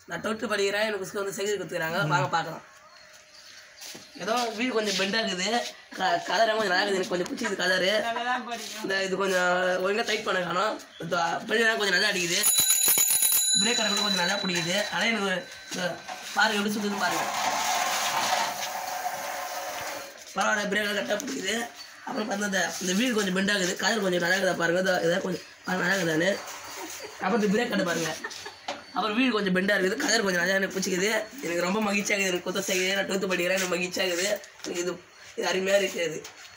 நான் டுவெல்த்து படிக்கிறேன் எனக்கு ஸ்கூல் வந்து செக்யூரிட்டி கொடுத்துக்கிறாங்க வாங்க பார்க்கலாம் ஏதோ வீடு கொஞ்சம் பெண்டாக இருக்குது க கலர் கொஞ்சம் நல்லா இருக்குது எனக்கு கொஞ்சம் பிடிச்சிது கலரு இந்த இது கொஞ்சம் ஒழுங்காக டைட் பண்ண காணும் பெல்லாம் கொஞ்சம் நல்லா அடிக்குது பிரேக் கடை கூட கொஞ்சம் நல்லா பிடிக்குது ஆனால் எனக்கு ஒரு- இந்த பாருங்க எப்படி சுற்றுது பாருங்க பரவாயில்ல பிரேக் கரெக்டாக பிடிக்குது அப்புறம் பார்த்தா இந்த இந்த வீடு கொஞ்சம் பெண்ட் ஆகுது கலர் கொஞ்சம் நல்லா இருக்குதா பாருங்க இதோ இதாக கொஞ்சம் பாருங்க, நல்லா இருக்குதானு அப்புறம் இந்த பிரேக் கடை பாருங்க அப்புறம் வீடு கொஞ்சம் பெண்டாக இருக்குது கலர் கொஞ்சம் நல்லா எனக்கு பிடிச்சிக்குது எனக்கு ரொம்ப மகிழ்ச்சியாகுது எனக்கு கொத்த செய்யுது நான் டுவெல்த்து படிக்கிறேன் எனக்கு மகிழ்ச்சியாகுது எனக்கு இது இது அருமையாக இருக்குது